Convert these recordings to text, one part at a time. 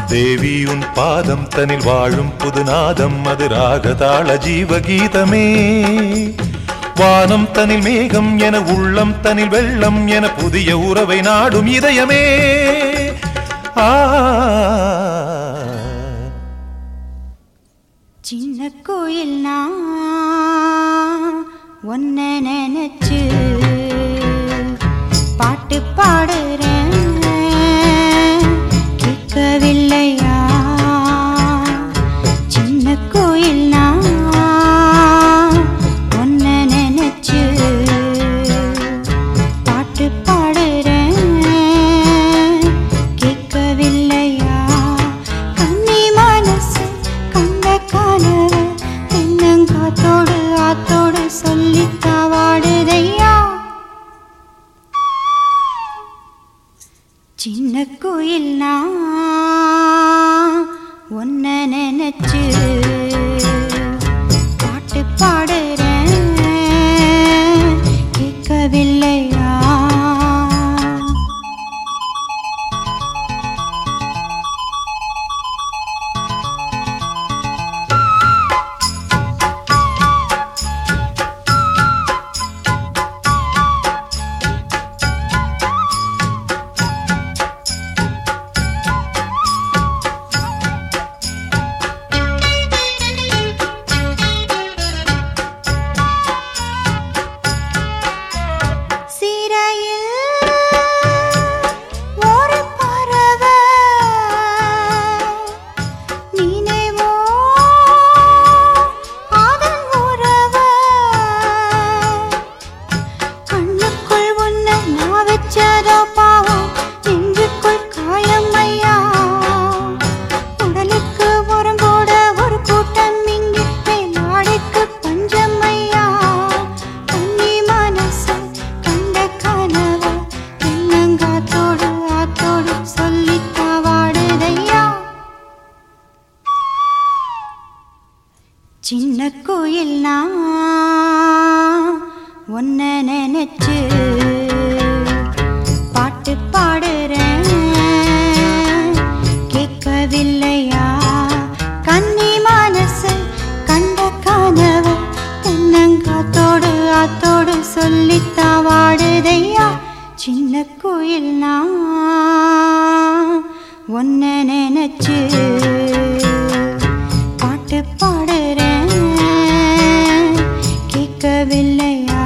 தேவி உன் பாதம் தனில் வாழும் புதுநாதம் அது ராகதாள ஜீவகீதமே வானம் தனில் மேகம் என உள்ளம் தனில் வெள்ளம் என புதிய உறவை நாடும் இதயமே ஆ சின்ன கோயில் நான் ஒன்ன நினைச்சு பாட்டு பாடுறேன் கேட்கவில்லையா சின்ன கோயில் நான் ஒன்ன நினைச்சு பாட்டு பாடுறேன் கேட்கவில்லையா கண்ணி மனசு கண்ட கனவு தென்னங்காத்தோடு ஆத்தோடு சொல்லித்தா வாடுதையா சின்ன கோயில் நான் ஒன்ன நினைச்சு பாட்டு பாடுறேன் கேட்கவில்லையா சிறையில் ஒரு பறவை நினைவோ அதன் உறவு கண்ணுக்குள் உன்னை நான் வச்சதோ பாவம் நெஞ்சுக்குள் காயம் ஐயா உடலுக்கு உரம் போட ஒரு கூட்டம் இங்கிட்டே நாடுக்கு பஞ்சம் ஐயா கண்ணி மனசு கண்ட கனவு தென்னங்காத்தோடு ஆத்தோடு சொல்லித்தா வாடுதையா சின்ன கோயில் நான் ஒன்ன நினைச்சு பாட்டு பாடுறேன் கேட்கவில்லையா கண்ணி மனசு கண்ட கனவு தென்னங்காத்தோடு ஆத்தோடு சொல்லித்தா வாடுதையா சின்ன கோயில் நான் ஒன்ன நினைச்சு பாட்டு பாடுறேன் கேட்கவில்லையா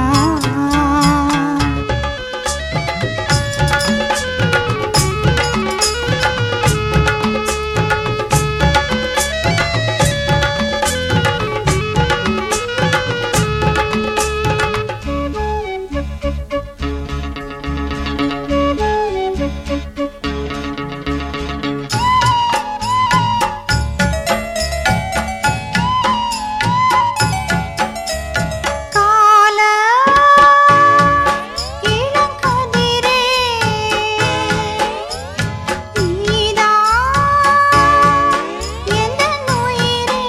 கால இளங்கதிரே நீதான் எந்தன் உயிரே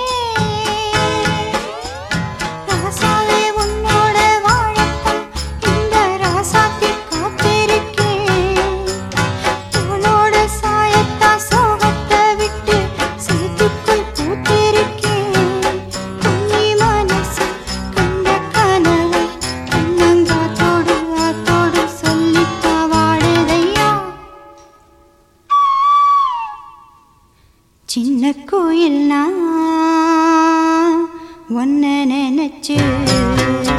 ராசாவே உன்னோட வாழத்தான் இந்த ராசாத்தி காத்திருக்கேன் உன்னோட சாயத்தா சோகத்தை விட்டு சேத்துக்குள் பூத்திருக்கேன் கண்ணி மனசு கண்ட கனவை கண்ணங்காத்தோடு ஆத்தோடு சொல்லித்தா வாடுதையா சின்ன கோயில் நான் ஒன்ன நினைச்சு